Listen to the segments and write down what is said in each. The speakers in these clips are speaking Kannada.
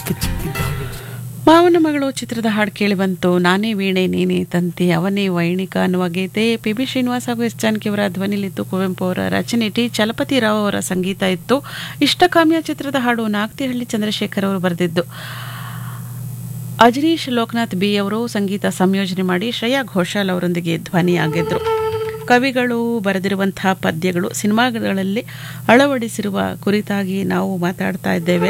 ಮಾವನ ಮಗಳು ಚಿತ್ರದ ಹಾಡು ಕೇಳಿ ಬಂತು ನಾನೇ ವೀಣೆ ನೀನೇ ತಂತಿ ಅವನೇ ವೈಣಿಕ ಅನ್ನುವ ಗೀತೆ ಪಿ ಬಿ ಶ್ರೀನಿವಾಸ್ ಹಾಗೂ ಎಸ್ ಜಾನಕಿ ಅವರ ಧ್ವನಿಲಿತ್ತು ಕುವೆಂಪು ಅವರ ರಚನೆ ಟಿ ಚಲಪತಿ ರಾವ್ ಅವರ ಸಂಗೀತ ಇತ್ತು ಇಷ್ಟಕಾಮ್ಯ ಚಿತ್ರದ ಹಾಡು ನಾಗ್ತಿಹಳ್ಳಿ ಚಂದ್ರಶೇಖರ್ ಅವರು ಬರೆದಿದ್ದು ಅಜನೀಶ್ ಲೋಕನಾಥ್ ಬಿ ಅವರು ಸಂಗೀತ ಸಂಯೋಜನೆ ಮಾಡಿ ಶ್ರೇಯಾ ಘೋಷಾಲ್ ಅವರೊಂದಿಗೆ ಧ್ವನಿಯಾಗಿದ್ರು ಕವಿಗಳು ಬರೆದಿರುವಂತಹ ಪದ್ಯಗಳು ಸಿನಿಮಾಗಳಲ್ಲಿ ಅಳವಡಿಸಿರುವ ಕುರಿತಾಗಿ ನಾವು ಮಾತಾಡ್ತಾ ಇದ್ದೇವೆ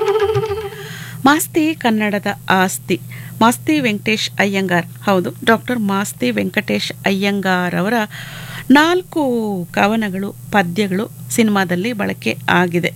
ಮಾಸ್ತಿ ಕನ್ನಡದ ಆಸ್ತಿ ಮಾಸ್ತಿ ವೆಂಕಟೇಶ್ ಅಯ್ಯಂಗಾರ್ ಹೌದು ಡಾಕ್ಟರ್ ಮಾಸ್ತಿ ವೆಂಕಟೇಶ್ ಅಯ್ಯಂಗಾರ್ ಅವರ ನಾಲ್ಕು ಕವನಗಳು ಪದ್ಯಗಳು ಸಿನಿಮಾದಲ್ಲಿ ಬಳಕೆ ಆಗಿದೆ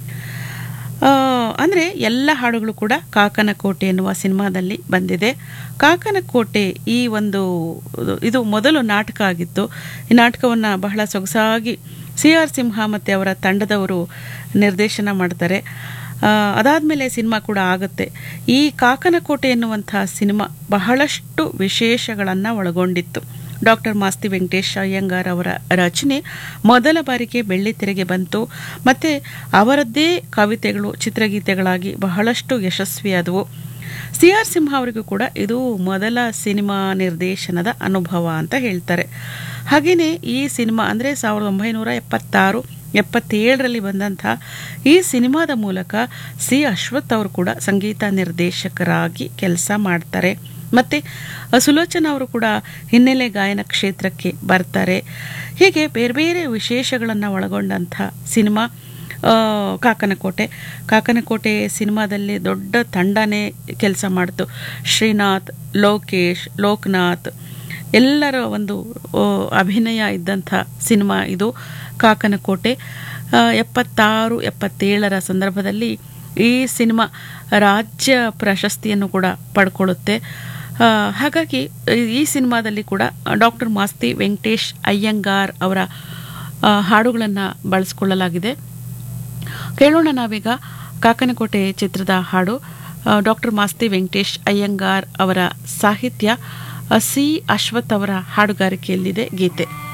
ಆ, ಅಂದ್ರೆ ಎಲ್ಲ ಹಾಡುಗಳು ಕೂಡ ಕಾಕನ ಕೋಟೆ ಎನ್ನುವ ಸಿನಿಮಾದಲ್ಲಿ ಬಂದಿದೆ ಕಾಕನ ಕೋಟೆ ಈ ಒಂದು ಇದು ಮೊದಲು ನಾಟಕ ಆಗಿತ್ತು ಈ ನಾಟಕವನ್ನು ಬಹಳ ಸೊಗಸಾಗಿ ಸಿ ಆರ್ ಸಿಂಹ ಮತ್ತು ಅವರ ತಂಡದವರು ನಿರ್ದೇಶನ ಮಾಡ್ತಾರೆ ಆ, ಅದಾದ್ಮೇಲೆ ಸಿನಿಮಾ ಕೂಡ ಆಗುತ್ತೆ ಈ ಕಾಕನ ಕೋಟೆ ಎನ್ನುವಂಥ ಸಿನಿಮಾ ಬಹಳಷ್ಟು ವಿಶೇಷಗಳನ್ನು ಒಳಗೊಂಡಿತ್ತು ಡಾಕ್ಟರ್ ಮಾಸ್ತಿ ವೆಂಕಟೇಶ್ ಅಯ್ಯಂಗಾರ್ ಅವರ ರಚನೆ ಮೊದಲ ಬಾರಿಗೆ ಬೆಳ್ಳಿತೆರೆಗೆ ಬಂತು ಮತ್ತು ಅವರದ್ದೇ ಕವಿತೆಗಳು ಚಿತ್ರಗೀತೆಗಳಾಗಿ ಬಹಳಷ್ಟು ಯಶಸ್ವಿಯಾದವು ಸಿ ಆರ್ ಸಿಂಹ ಅವರಿಗೂ ಕೂಡ ಇದು ಮೊದಲ ಸಿನಿಮಾ ನಿರ್ದೇಶನದ ಅನುಭವ ಅಂತ ಹೇಳ್ತಾರೆ ಹಾಗೆಯೇ ಈ ಸಿನಿಮಾ ಅಂದರೆ ಸಾವಿರದ ಒಂಬೈನೂರ ಎಪ್ಪತ್ತಾರು ಎಪ್ಪತ್ತೇಳರಲ್ಲಿ ಬಂದಂಥ ಈ ಸಿನಿಮಾದ ಮೂಲಕ ಸಿ ಅಶ್ವಥ್ ಅವರು ಕೂಡ ಸಂಗೀತ ನಿರ್ದೇಶಕರಾಗಿ ಕೆಲಸ ಮಾಡ್ತಾರೆ ಮತ್ತು ಸುಲೋಚನಾ ಅವರು ಕೂಡ ಹಿನ್ನೆಲೆ ಗಾಯನ ಕ್ಷೇತ್ರಕ್ಕೆ ಬರ್ತಾರೆ ಹೀಗೆ ಬೇರೆ ಬೇರೆ ವಿಶೇಷಗಳನ್ನು ಒಳಗೊಂಡಂಥ ಸಿನಿಮಾ ಆ, ಕಾಕನಕೋಟೆ ಕಾಕನಕೋಟೆ ಸಿನಿಮಾದಲ್ಲಿ ದೊಡ್ಡ ತಂಡನೇ ಕೆಲಸ ಮಾಡಿತು ಶ್ರೀನಾಥ್ ಲೋಕೇಶ್ ಲೋಕನಾಥ್ ಎಲ್ಲರ ಒಂದು ಆ, ಅಭಿನಯ ಇದ್ದಂಥ ಸಿನಿಮಾ ಇದು ಕಾಕನಕೋಟೆ ಆ, ಎಪ್ಪತ್ತಾರು ಎಪ್ಪತ್ತೇಳರ ಸಂದರ್ಭದಲ್ಲಿ ಈ ಸಿನಿಮಾ ರಾಜ್ಯ ಪ್ರಶಸ್ತಿಯನ್ನು ಕೂಡ ಪಡ್ಕೊಳ್ಳುತ್ತೆ ಆ, ಹಾಗಾಗಿ ಈ ಸಿನಿಮಾದಲ್ಲಿ ಕೂಡ ಡಾಕ್ಟರ್ ಮಾಸ್ತಿ ವೆಂಕಟೇಶ್ ಅಯ್ಯಂಗಾರ್ ಅವರ ಹಾಡುಗಳನ್ನು ಬಳಸ್ಕೊಳ್ಳಲಾಗಿದೆ ಕೇಳೋಣ ನಾವೀಗ ಕಾಕನಕೋಟೆ ಚಿತ್ರದ ಹಾಡು ಡಾಕ್ಟರ್ ಮಾಸ್ತಿ ವೆಂಕಟೇಶ್ ಅಯ್ಯಂಗಾರ್ ಅವರ ಸಾಹಿತ್ಯ ಆ, ಸಿ ಅಶ್ವಥ್ ಅವರ ಹಾಡುಗಾರಿಕೆಯಲ್ಲಿದೆ ಗೀತೆ